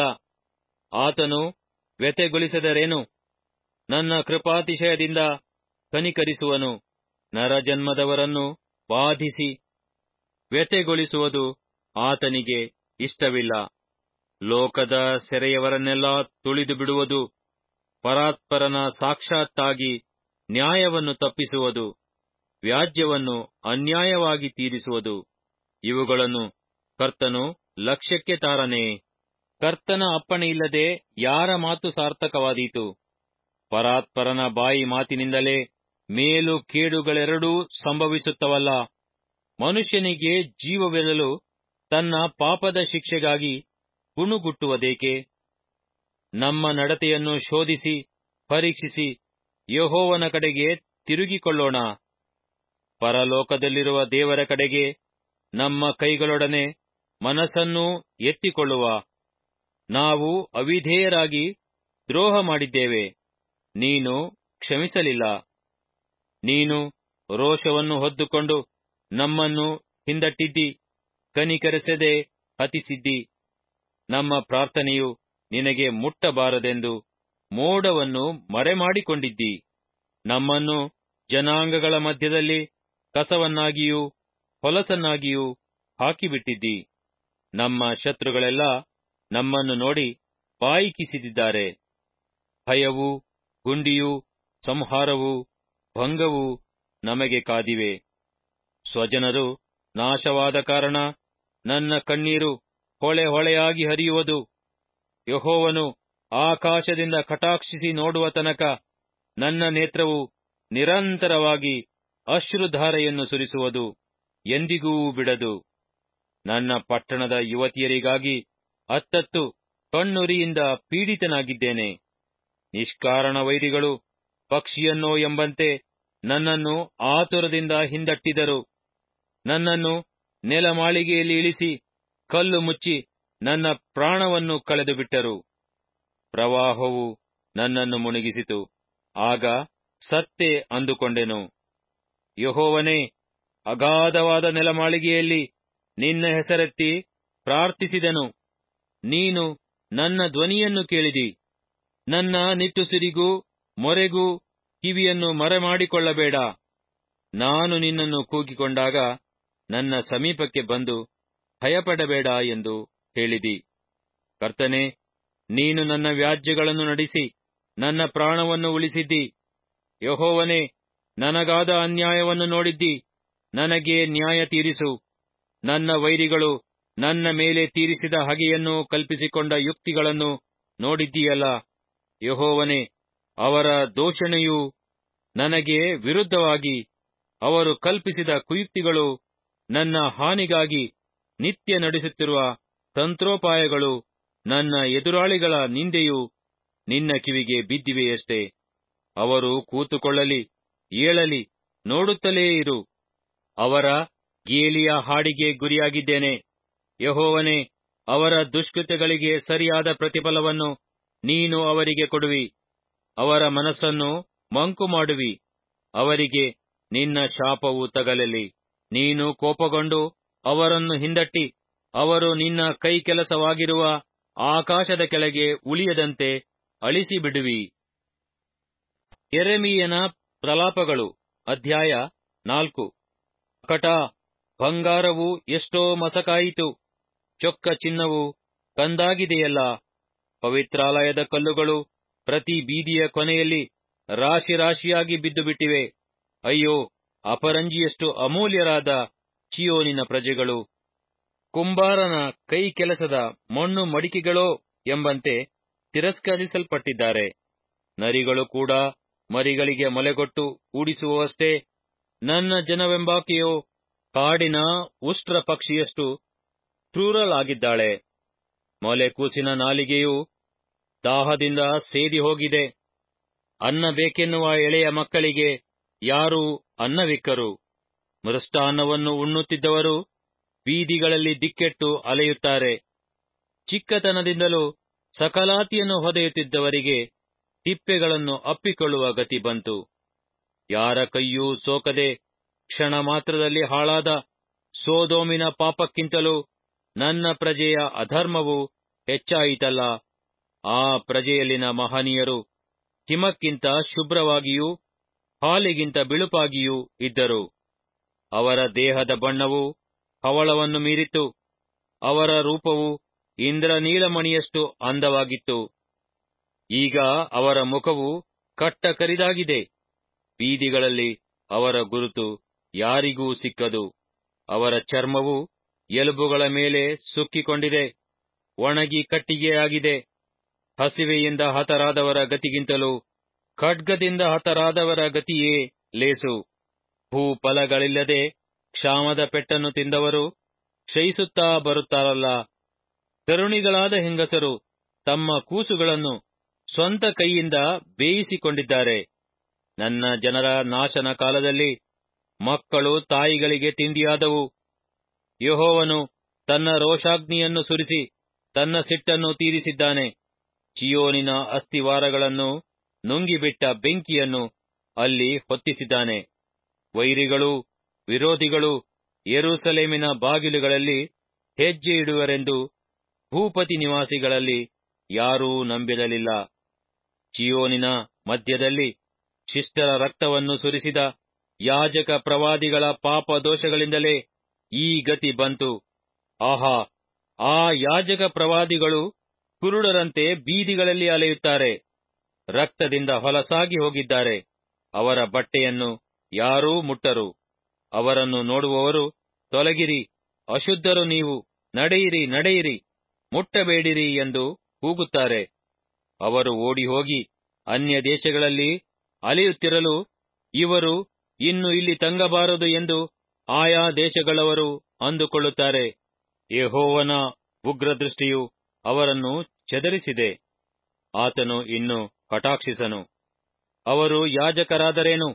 [SPEAKER 1] ಆತನು ವ್ಯತೆಗೊಳಿಸದರೇನು ನನ್ನ ಕೃಪಾತಿಶಯದಿಂದ ಕನಿಕರಿಸುವನು ನರಜನ್ಮದವರನ್ನು ಬಾಧಿಸಿ ವ್ಯತೆಗೊಳಿಸುವುದು ಆತನಿಗೆ ಇಷ್ಟವಿಲ್ಲ ಲೋಕದ ಸೆರೆಯವರನ್ನೆಲ್ಲ ತುಳಿದು ಬಿಡುವುದು ಪರಾತ್ಪರನ ಸಾಕ್ಷಾತ್ತಾಗಿ ನ್ಯಾಯವನ್ನು ತಪ್ಪಿಸುವುದು ವ್ಯಾಜ್ಯವನ್ನು ಅನ್ಯಾಯವಾಗಿ ತೀರಿಸುವುದು ಇವುಗಳನ್ನು ಕರ್ತನು ಲಕ್ಷ್ಯಕ್ಕೆ ತಾರನೆ ಕರ್ತನ ಅಪ್ಪಣೆಯಿಲ್ಲದೆ ಯಾರ ಮಾತು ಸಾರ್ಥಕವಾದೀತು ಪರಾತ್ಪರನ ಬಾಯಿ ಮಾತಿನಿಂದಲೇ ಮೇಲು ಕೇಡುಗಳೆರಡೂ ಸಂಭವಿಸುತ್ತವಲ್ಲ ಮನುಷ್ಯನಿಗೆ ಜೀವವಿರಲು ತನ್ನ ಪಾಪದ ಶಿಕ್ಷೆಗಾಗಿ ಗುಣುಗುಟ್ಟುವುದೇಕೆ ನಮ್ಮ ನಡತೆಯನ್ನು ಶೋಧಿಸಿ ಪರೀಕ್ಷಿಸಿ ಯಹೋವನ ಕಡೆಗೆ ತಿರುಗಿಕೊಳ್ಳೋಣ ಪರಲೋಕದಲ್ಲಿರುವ ದೇವರ ಕಡೆಗೆ ನಮ್ಮ ಕೈಗಳೊಡನೆ ಮನಸ್ಸನ್ನೂ ಎತ್ತಿಕೊಳ್ಳುವ ನಾವು ಅವಿಧೇಯರಾಗಿ ದ್ರೋಹ ಮಾಡಿದ್ದೇವೆ ನೀನು ಕ್ಷಮಿಸಲಿಲ್ಲ ನೀನು ರೋಷವನ್ನು ಹೊದ್ದುಕೊಂಡು ನಮ್ಮನ್ನು ಹಿಂದಟ್ಟಿದ್ದಿ ಕನಿಕರಿಸದೆ ಹತಿಸಿದ್ದಿ ನಮ್ಮ ಪ್ರಾರ್ಥನೆಯು ನಿನಗೆ ಮುಟ್ಟಬಾರದೆಂದು ಮೋಡವನ್ನು ಮರೆಮಾಡಿಕೊಂಡಿದ್ದಿ ನಮ್ಮನ್ನು ಜನಾಂಗಗಳ ಮಧ್ಯದಲ್ಲಿ ಕಸವನ್ನಾಗಿಯೂ ಹೊಲಸನ್ನಾಗಿಯೂ ಹಾಕಿಬಿಟ್ಟಿದ್ದಿ ನಮ್ಮ ಶತ್ರುಗಳೆಲ್ಲ ನಮ್ಮನ್ನು ನೋಡಿ ಬಾಯಿ ಕಿಸಿದಿದ್ದಾರೆ ಭಯವೂ ಗುಂಡಿಯೂ ಸಂಹಾರವೂ ಭಂಗವೂ ನಮಗೆ ಕಾದಿವೆ ಸ್ವಜನರು ನಾಶವಾದ ಕಾರಣ ನನ್ನ ಕಣ್ಣೀರು ಹೊಳೆ ಹೊಳೆಯಾಗಿ ಹರಿಯುವುದು ಯಹೋವನು ಆಕಾಶದಿಂದ ಕಟಾಕ್ಷಿಸಿ ನೋಡುವ ತನಕ ನನ್ನ ನೇತ್ರವು ನಿರಂತರವಾಗಿ ಅಶ್ರುಧಾರೆಯನ್ನು ಸುರಿಸುವುದು ಎಂದಿಗೂ ಬಿಡದು ನನ್ನ ಪಟ್ಟಣದ ಯುವತಿಯರಿಗಾಗಿ ಅತ್ತತ್ತು ಕಣ್ಣುರಿಯಿಂದ ಪೀಡಿತನಾಗಿದ್ದೇನೆ ನಿಷ್ಕಾರಣ ವೈರಿಗಳು ಪಕ್ಷಿಯನ್ನೋ ಎಂಬಂತೆ ನನ್ನನ್ನು ಆತುರದಿಂದ ಹಿಂದಟ್ಟಿದರು ನನ್ನನ್ನು ನೆಲಮಾಳಿಗೆಯಲ್ಲಿ ಇಳಿಸಿ ಕಲ್ಲು ಮುಚ್ಚಿ ನನ್ನ ಪ್ರಾಣವನ್ನು ಕಳೆದು ಬಿಟ್ಟರು ಪ್ರವಾಹವು ನನ್ನನ್ನು ಮುಳುಗಿಸಿತು ಆಗ ಸತ್ತೆ ಅಂದುಕೊಂಡೆನು ಯಹೋವನೇ ಅಗಾಧವಾದ ನೆಲಮಾಳಿಗೆಯಲ್ಲಿ ನಿನ್ನ ಹೆಸರೆತ್ತಿ ಪ್ರಾರ್ಥಿಸಿದೆನು ನೀನು ನನ್ನ ಧ್ವನಿಯನ್ನು ಕೇಳಿದಿ ನನ್ನ ನಿಟ್ಟುಸಿರಿಗೂ ಮೊರೆಗೂ ಕಿವಿಯನ್ನು ಮರೆಮಾಡಿಕೊಳ್ಳಬೇಡ ನಾನು ನಿನ್ನನ್ನು ಕೂಗಿಕೊಂಡಾಗ ನನ್ನ ಸಮೀಪಕ್ಕೆ ಬಂದು ಭಯಪಡಬೇಡ ಎಂದು ಹೇಳಿದಿ ಕರ್ತನೆ ನೀನು ನನ್ನ ವ್ಯಾಜ್ಯಗಳನ್ನು ನಡೆಸಿ ನನ್ನ ಪ್ರಾಣವನ್ನು ಉಳಿಸಿದ್ದಿ ಯಹೋವನೇ ನನಗಾದ ಅನ್ಯಾಯವನ್ನು ನೋಡಿದ್ದಿ ನನಗೆ ನ್ಯಾಯ ತೀರಿಸು ನನ್ನ ವೈರಿಗಳು ನನ್ನ ಮೇಲೆ ತೀರಿಸಿದ ಹಗೆಯನ್ನು ಕಲ್ಪಿಸಿಕೊಂಡ ಯುಕ್ತಿಗಳನ್ನು ನೋಡಿದ್ದೀಯಲ್ಲ ಯಹೋವನೇ ಅವರ ದೂಷಣೆಯು ನನಗೆ ವಿರುದ್ಧವಾಗಿ ಅವರು ಕಲ್ಪಿಸಿದ ಕುಯುಕ್ತಿಗಳು ನನ್ನ ಹಾನಿಗಾಗಿ ನಿತ್ಯ ನಡೆಸುತ್ತಿರುವ ತಂತ್ರೋಪಾಯಗಳು ನನ್ನ ಎದುರಾಳಿಗಳ ನಿಂದೆಯು ನಿನ್ನ ಕಿವಿಗೆ ಬಿದ್ದಿವೆಯಷ್ಟೇ ಅವರು ಕೂತುಕೊಳ್ಳಲಿ ಏಳಲಿ ನೋಡುತ್ತಲೇ ಇರು ಅವರ ಗೇಲಿಯ ಹಾಡಿಗೆ ಗುರಿಯಾಗಿದ್ದೇನೆ ಯಹೋವನೇ ಅವರ ದುಷ್ಕೃತ್ಯಗಳಿಗೆ ಸರಿಯಾದ ಪ್ರತಿಫಲವನ್ನು ನೀನು ಅವರಿಗೆ ಕೊಡುವಿ ಅವರ ಮನಸ್ಸನ್ನು ಮಂಕು ಮಾಡುವಿ ಅವರಿಗೆ ನಿನ್ನ ಶಾಪವು ತಗಲಲಿ ನೀನು ಕೋಪಗೊಂಡು ಅವರನ್ನು ಹಿಂದಟ್ಟಿ ಅವರು ನಿನ್ನ ಕೈ ಕೆಲಸವಾಗಿರುವ ಆಕಾಶದ ಕೆಳಗೆ ಉಳಿಯದಂತೆ ಅಳಿಸಿಬಿಡುವಿ ಎರೆಮೀಯನ ಪ್ರಲಾಪಗಳು ಅಧ್ಯಾಯ ನಾಲ್ಕು ಕಟ ಬಂಗಾರವು ಎಷ್ಟೋ ಮಸಕಾಯಿತು ಚೊಕ್ಕ ಚಿನ್ನವು ಕಂದಾಗಿದೆಯಲ್ಲ ಪವಿತ್ರಾಲಯದ ಕಲ್ಲುಗಳು ಪ್ರತಿ ಬೀದಿಯ ಕೊನೆಯಲ್ಲಿ ರಾಶಿ ರಾಶಿಯಾಗಿ ಬಿದ್ದು ಬಿಟ್ಟಿವೆ ಅಯ್ಯೋ ಅಪರಂಜಿಯಷ್ಟು ಅಮೂಲ್ಯರಾದ ಚಿಯೋನಿನ ಪ್ರಜೆಗಳು ಕುಂಬಾರನ ಕೈ ಕೆಲಸದ ಮಣ್ಣು ಮಡಿಕೆಗಳೋ ಎಂಬಂತೆ ತಿರಸ್ಕರಿಸಲ್ಪಟ್ಟಿದ್ದಾರೆ ನರಿಗಳು ಕೂಡ ಮರಿಗಳಿಗೆ ಮೊಲೆಗೊಟ್ಟು ಕೂಡಿಸುವಷ್ಟೇ ನನ್ನ ಜನವೆಂಬಾಕೆಯೋ ಕಾಡಿನ ಉಷ್ಟ್ರ ಪಕ್ಷಿಯಷ್ಟು ಕ್ರೂರಲಾಗಿದ್ದಾಳೆ ಮೊಲೆ ಕೂಸಿನ ನಾಲಿಗೆಯು ದಾಹದಿಂದ ಸೇದಿ ಹೋಗಿದೆ ಅನ್ನ ಬೇಕೆನ್ನುವ ಎಳೆಯ ಮಕ್ಕಳಿಗೆ ಯಾರೂ ಅನ್ನವಿಕ್ಕರು ಮೃಷ್ಟಾನ್ನವನ್ನು ಉಣ್ಣುತ್ತಿದ್ದವರು ಬೀದಿಗಳಲ್ಲಿ ದಿಕ್ಕೆಟ್ಟು ಅಲೆಯುತ್ತಾರೆ ಚಿಕ್ಕತನದಿಂದಲೂ ಸಕಲಾತಿಯನ್ನು ಹೊದೆಯುತ್ತಿದ್ದವರಿಗೆ ತಿಪ್ಪೆಗಳನ್ನು ಅಪ್ಪಿಕೊಳ್ಳುವ ಗತಿ ಬಂತು ಯಾರ ಕೈಯೂ ಸೋಕದೆ ಕ್ಷಣ ಮಾತ್ರದಲ್ಲಿ ಹಾಳಾದ ಸೋದೋಮಿನ ಪಾಪಕ್ಕಿಂತಲೂ ನನ್ನ ಪ್ರಜೆಯ ಅಧರ್ಮವು ಹೆಚ್ಚಾಯಿತಲ್ಲ ಆ ಪ್ರಜೆಯಲ್ಲಿನ ಮಹನೀಯರು ಹಿಮಕ್ಕಿಂತ ಶುಭ್ರವಾಗಿಯೂ ಹಾಲಿಗಿಂತ ಬಿಳುಪಾಗಿಯೂ ಇದ್ದರು ಅವರ ದೇಹದ ಬಣ್ಣವು ಹವಳವನ್ನು ಮೀರಿತ್ತು ಅವರ ರೂಪವು ಇಂದ್ರನೀಲಮಣಿಯಷ್ಟು ಅಂದವಾಗಿತ್ತು ಈಗ ಅವರ ಮುಖವು ಕಟ್ಟ ಕರಿದಾಗಿದೆ ಬೀದಿಗಳಲ್ಲಿ ಅವರ ಗುರುತು ಯಾರಿಗೂ ಸಿಕ್ಕದು ಅವರ ಚರ್ಮವು ಎಲುಬುಗಳ ಮೇಲೆ ಸುಕ್ಕಿಕೊಂಡಿದೆ ಒಣಗಿ ಕಟ್ಟಿಗೆಯಾಗಿದೆ ಹಸಿವೆಯಿಂದ ಹತರಾದವರ ಗತಿಗಿಂತಲೂ ಖಡ್ಗದಿಂದ ಹತರಾದವರ ಗತಿಯೇ ಲೇಸು ಭೂಫಲಗಳಿಲ್ಲದೆ ಕ್ಷಾಮದ ಪೆಟ್ಟನ್ನು ತಿಂದವರು ಕ್ಷಯಿಸುತ್ತಾ ಬರುತ್ತಾರಲ್ಲ ತರುಣಿಗಳಾದ ಹೆಂಗಸರು ತಮ್ಮ ಕೂಸುಗಳನ್ನು ಸ್ವಂತ ಕೈಯಿಂದ ಬೇಯಿಸಿಕೊಂಡಿದ್ದಾರೆ ನನ್ನ ಜನರ ನಾಶನ ಕಾಲದಲ್ಲಿ ಮಕ್ಕಳು ತಾಯಿಗಳಿಗೆ ತಿಂಡಿಯಾದವು ಯಹೋವನು ತನ್ನ ರೋಷಾಗ್ನಿಯನ್ನು ಸುರಿಸಿ ತನ್ನ ಸಿಟ್ಟನ್ನು ತೀರಿಸಿದ್ದಾನೆ ಚಿಯೋನಿನ ಅಸ್ಥಿವಾರಗಳನ್ನು ನುಂಗಿಬಿಟ್ಟ ಬೆಂಕಿಯನ್ನು ಅಲ್ಲಿ ಹೊತ್ತಿಸಿದ್ದಾನೆ ವೈರಿಗಳು ವಿರೋಧಿಗಳು ಯೆರೂಸಲೇಮಿನ ಬಾಗಿಲುಗಳಲ್ಲಿ ಹೆಜ್ಜೆ ಇಡುವರೆಂದು ಭೂಪತಿ ನಿವಾಸಿಗಳಲ್ಲಿ ಯಾರೂ ನಂಬಿರಲಿಲ್ಲ ಚಿಯೋನಿನ ಮಧ್ಯದಲ್ಲಿ ಶಿಷ್ಟರ ರಕ್ತವನ್ನು ಸುರಿಸಿದ ಯಾಜಕ ಪ್ರವಾದಿಗಳ ಪಾಪ ದೋಷಗಳಿಂದಲೇ ಈ ಗತಿ ಬಂತು ಆಹಾ ಆ ಯಾಜಕ ಪ್ರವಾದಿಗಳು ಕುರುಡರಂತೆ ಬೀದಿಗಳಲ್ಲಿ ಅಲೆಯುತ್ತಾರೆ ರಕ್ತದಿಂದ ಹೊಲಸಾಗಿ ಹೋಗಿದ್ದಾರೆ ಅವರ ಬಟ್ಟೆಯನ್ನು ಯಾರೂ ಮುಟ್ಟರು ಅವರನ್ನು ನೋಡುವವರು ತೊಲಗಿರಿ ಅಶುದ್ಧರು ನೀವು ನಡೆಯಿರಿ ನಡೆಯಿರಿ ಮುಟ್ಟಬೇಡಿರಿ ಎಂದು ಕೂಗುತ್ತಾರೆ ಅವರು ಓಡಿಹೋಗಿ ಅನ್ಯ ದೇಶಗಳಲ್ಲಿ ಅಲೆಯುತ್ತಿರಲು ಇವರು ಇನ್ನು ಇಲ್ಲಿ ತಂಗಬಾರದು ಎಂದು ಆಯಾ ದೇಶಗಳವರು ಅಂದುಕೊಳ್ಳುತ್ತಾರೆ ಯೆಹೋವನ ಉಗ್ರದೃಷ್ಟಿಯು ಅವರನ್ನು ಚದರಿಸಿದೆ ಆತನು ಇನ್ನು ಕಟಾಕ್ಷಿಸನು ಅವರು ಯಾಜಕರಾದರೇನು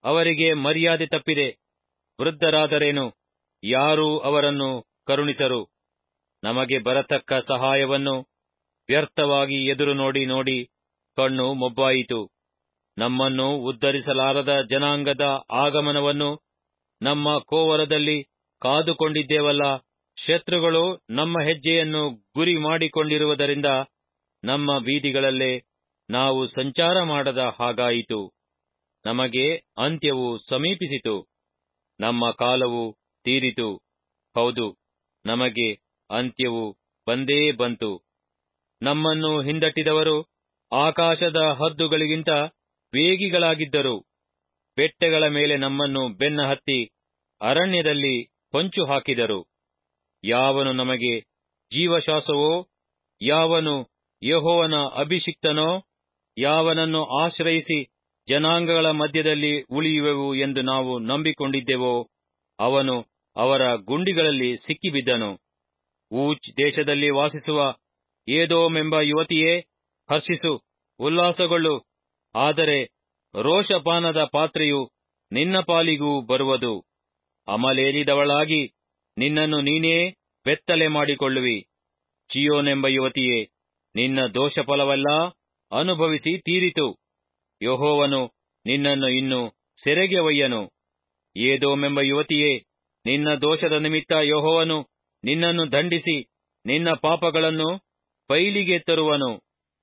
[SPEAKER 1] ಅವರಿಗೆ ಮರ್ಯಾದೆ ತಪ್ಪಿದೆ ವೃದ್ಧರಾದರೇನು ಯಾರೂ ಅವರನ್ನು ಕರುಣಿಸರು ನಮಗೆ ಬರತಕ್ಕ ಸಹಾಯವನ್ನು ವ್ಯರ್ಥವಾಗಿ ಎದುರು ನೋಡಿ ನೋಡಿ ಕಣ್ಣು ಮೊಬ್ಬಾಯಿತು ನಮ್ಮನ್ನು ಉದ್ಧರಿಸಲಾರದ ಜನಾಂಗದ ಆಗಮನವನ್ನು ನಮ್ಮ ಕೋವರದಲ್ಲಿ ಕಾದುಕೊಂಡಿದ್ದೇವಲ್ಲ ಶತ್ರುಗಳು ನಮ್ಮ ಹೆಜ್ಜೆಯನ್ನು ಗುರಿ ಮಾಡಿಕೊಂಡಿರುವುದರಿಂದ ನಮ್ಮ ಬೀದಿಗಳಲ್ಲೇ ನಾವು ಸಂಚಾರ ಮಾಡದ ಹಾಗಾಯಿತು ನಮಗೆ ಅಂತ್ಯವು ಸಮೀಪಿಸಿತು ನಮ್ಮ ಕಾಲವು ತೀರಿತು ಹೌದು ನಮಗೆ ಅಂತ್ಯವು ಬಂದೇ ಬಂತು ನಮ್ಮನ್ನು ಹಿಂದಟ್ಟಿದವರು ಆಕಾಶದ ಹದ್ದುಗಳಿಗಿಂತ ವೇಗಿಗಳಾಗಿದ್ದರು ಬೆಟ್ಟಗಳ ಮೇಲೆ ನಮ್ಮನ್ನು ಬೆನ್ನ ಹತ್ತಿ ಅರಣ್ಯದಲ್ಲಿ ಹೊಂಚು ಹಾಕಿದರು ಯಾವನು ನಮಗೆ ಜೀವಶ್ವಾಸವೋ ಯಾವನು ಯಹೋವನ ಅಭಿಷಿಕ್ತನೋ ಯಾವನನ್ನು ಆಶ್ರಯಿಸಿ ಜನಾಂಗಗಳ ಮಧ್ಯದಲ್ಲಿ ಉಳಿಯುವೆವು ಎಂದು ನಾವು ನಂಬಿಕೊಂಡಿದ್ದೆವೋ ಅವನು ಅವರ ಗುಂಡಿಗಳಲ್ಲಿ ಸಿಕ್ಕಿಬಿದ್ದನು ಊಚ್ ದೇಶದಲ್ಲಿ ವಾಸಿಸುವ ಏದೋಮೆಂಬ ಯುವತಿಯೇ ಹರ್ಷಿಸು ಉಲ್ಲಾಸಗೊಳ್ಳು ಆದರೆ ರೋಷಪಾನದ ಪಾತ್ರೆಯು ನಿನ್ನ ಪಾಲಿಗೂ ಬರುವುದು ಅಮಲೇರಿದವಳಾಗಿ ನಿನ್ನನ್ನು ನೀನೇ ಬೆತ್ತಲೆ ಮಾಡಿಕೊಳ್ಳುವಿ ಚಿಯೋನೆಂಬ ಯುವತಿಯೇ ನಿನ್ನ ದೋಷಫಲವೆಲ್ಲ ಅನುಭವಿಸಿ ತೀರಿತು ಯಹೋವನು ನಿನ್ನನ್ನು ಇನ್ನು ಸೆರೆಗೆ ಒಯ್ಯನು ಏದೋಮೆಂಬ ಯುವತಿಯೇ ನಿನ್ನ ದೋಷದ ನಿಮಿತ್ತ ಯಹೋವನು ನಿನ್ನನ್ನು ದಂಡಿಸಿ ನಿನ್ನ ಪಾಪಗಳನ್ನು ಬೈಲಿಗೆ ತರುವನು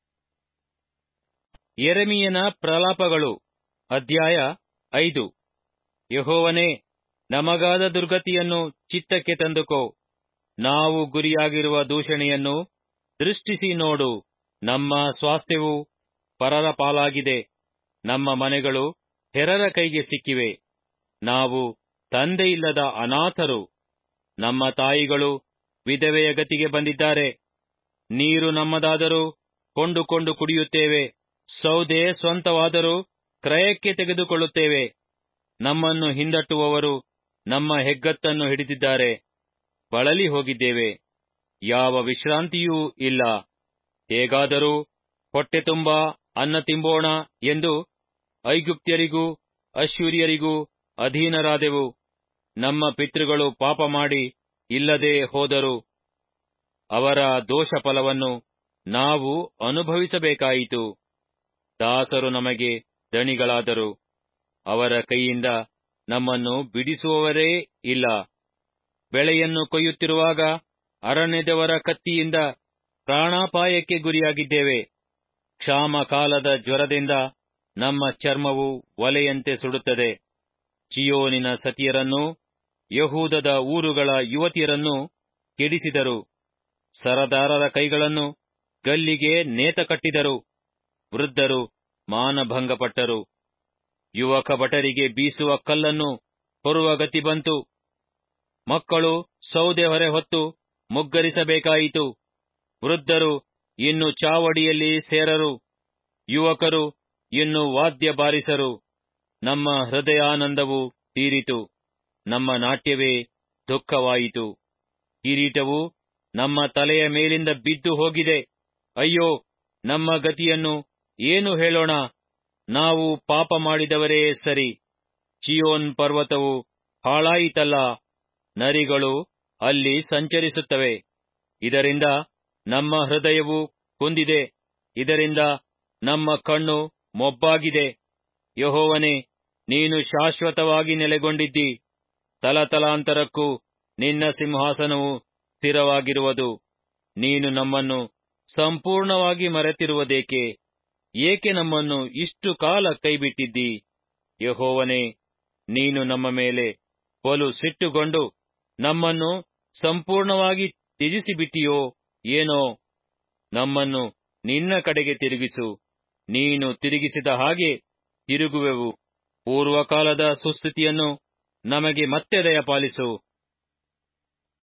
[SPEAKER 1] ಎರೆಮಿಯನ ಪ್ರಲಾಪಗಳು ಅಧ್ಯಾಯ ಐದು ಯಹೋವನೇ ನಮಗಾದ ದುರ್ಗತಿಯನ್ನು ಚಿತ್ತಕ್ಕೆ ತಂದುಕೋ ನಾವು ಗುರಿಯಾಗಿರುವ ದೂಷಣೆಯನ್ನು ದೃಷ್ಟಿಸಿ ನೋಡು ನಮ್ಮ ಸ್ವಾಸ್ಥ್ಯವು ಪರರ ಪಾಲಾಗಿದೆ ನಮ್ಮ ಮನೆಗಳು ಹೆರರ ಕೈಗೆ ಸಿಕ್ಕಿವೆ ನಾವು ತಂದೆಯಿಲ್ಲದ ಅನಾಥರು ನಮ್ಮ ತಾಯಿಗಳು ವಿಧವೆಯ ಗತಿಗೆ ಬಂದಿದ್ದಾರೆ ನೀರು ನಮ್ಮದಾದರೂ ಕೊಂಡುಕೊಂಡು ಕುಡಿಯುತ್ತೇವೆ ಸೌದೆ ಸ್ವಂತವಾದರೂ ಕ್ರಯಕ್ಕೆ ತೆಗೆದುಕೊಳ್ಳುತ್ತೇವೆ ನಮ್ಮನ್ನು ಹಿಂದಟ್ಟುವವರು ನಮ್ಮ ಹೆಗ್ಗತ್ತನ್ನು ಹಿಡಿದಿದ್ದಾರೆ ಬಳಲಿ ಹೋಗಿದ್ದೇವೆ ಯಾವ ವಿಶ್ರಾಂತಿಯೂ ಇಲ್ಲ ಹೇಗಾದರೂ ಹೊಟ್ಟೆ ತುಂಬಾ ಅನ್ನ ತಿಂಬೋಣ ಎಂದು ಐಗುಪ್ತ್ಯರಿಗೂ ಅಶ್ವರ್ಯರಿಗೂ ಅಧೀನರಾದೆವು ನಮ್ಮ ಪಿತೃಗಳು ಪಾಪ ಮಾಡಿ ಇಲ್ಲದೆ ಹೋದರು ಅವರ ದೋಷ ಫಲವನ್ನು ನಾವು ಅನುಭವಿಸಬೇಕಾಯಿತು ದಾಸರು ನಮಗೆ ದಣಿಗಳಾದರು ಅವರ ಕೈಯಿಂದ ನಮ್ಮನ್ನು ಬಿಡಿಸುವವರೇ ಇಲ್ಲ ಬೆಳೆಯನ್ನು ಕೊಯ್ಯುತ್ತಿರುವಾಗ ಅರಣ್ಯದವರ ಕತ್ತಿಯಿಂದ ಪ್ರಾಣಾಪಾಯಕ್ಕೆ ಗುರಿಯಾಗಿದ್ದೇವೆ ಕ್ಷಾಮ ಕಾಲದ ಜ್ವರದಿಂದ ನಮ್ಮ ಚರ್ಮವು ಒಲೆಯಂತೆ ಸುಡುತ್ತದೆ ಚಿಯೋನಿನ ಸತಿಯರನ್ನೂ ಯಹೂದದ ಊರುಗಳ ಯುವತಿಯರನ್ನೂ ಕೆಡಿಸಿದರು ಸರದಾರರ ಕೈಗಳನ್ನು ಗಲ್ಲಿಗೆ ನೇತ ಕಟ್ಟಿದರು ವೃದ್ಧರು ಮಾನಭಂಗಪಟ್ಟರು ಯುವಕ ಭಟರಿಗೆ ಬೀಸುವ ಕಲ್ಲನ್ನು ಹೊರುವ ಗತಿ ಬಂತು ಮಕ್ಕಳು ಸೌದೆ ಹೊರೆ ಹೊತ್ತು ಮುಗ್ಗರಿಸಬೇಕಾಯಿತು ವೃದ್ಧರು ಇನ್ನು ಚಾವಡಿಯಲ್ಲಿ ಸೇರರು ಯುವಕರು ಇನ್ನು ವಾದ್ಯ ಬಾರಿಸರು ನಮ್ಮ ಹೃದಯಾನಂದವು ತೀರಿತು ನಮ್ಮ ನಾಟ್ಯವೇ ದುಃಖವಾಯಿತು ಕಿರೀಟವು ನಮ್ಮ ತಲೆಯ ಮೇಲಿಂದ ಬಿದ್ದು ಹೋಗಿದೆ ಅಯ್ಯೋ ನಮ್ಮ ಗತಿಯನ್ನು ಏನು ಹೇಳೋಣ ನಾವು ಪಾಪ ಮಾಡಿದವರೇ ಸರಿ ಚಿಯೋನ್ ಪರ್ವತವು ಹಾಳಾಯಿತಲ್ಲ ನರಿಗಳು ಅಲ್ಲಿ ಸಂಚರಿಸುತ್ತವೆ ಇದರಿಂದ ನಮ್ಮ ಹೃದಯವು ಕುಂದಿದೆ ಇದರಿಂದ ನಮ್ಮ ಕಣ್ಣು ಮೊಬ್ಬಾಗಿದೆ ಯಹೋವನೇ ನೀನು ಶಾಶ್ವತವಾಗಿ ನೆಲೆಗೊಂಡಿದ್ದಿ ತಲತಲಾಂತರಕ್ಕೂ ನಿನ್ನ ಸಿಂಹಾಸನವು ಸ್ಥಿರವಾಗಿರುವುದು ನೀನು ನಮ್ಮನ್ನು ಸಂಪೂರ್ಣವಾಗಿ ಮರೆತಿರುವುದೇಕೆ ಏಕೆ ನಮ್ಮನ್ನು ಇಷ್ಟು ಕಾಲ ಕೈಬಿಟ್ಟಿದ್ದಿ ಯಹೋವನೇ ನೀನು ನಮ್ಮ ಮೇಲೆ ಬಲು ಸಿಟ್ಟುಗೊಂಡು ನಮ್ಮನ್ನು ಸಂಪೂರ್ಣವಾಗಿ ತ್ಯಜಿಸಿಬಿಟ್ಟಿಯೋ ಏನೋ ನಮ್ಮನ್ನು ನಿನ್ನ ಕಡೆಗೆ ತಿರುಗಿಸು ನೀನು ತಿರುಗಿಸಿದ ಹಾಗೆ ತಿರುಗುವೆವು ಪೂರ್ವಕಾಲದ ಸುಸ್ಥಿತಿಯನ್ನು ನಮಗೆ ಮತ್ತೆ ದಯಪಾಲಿಸು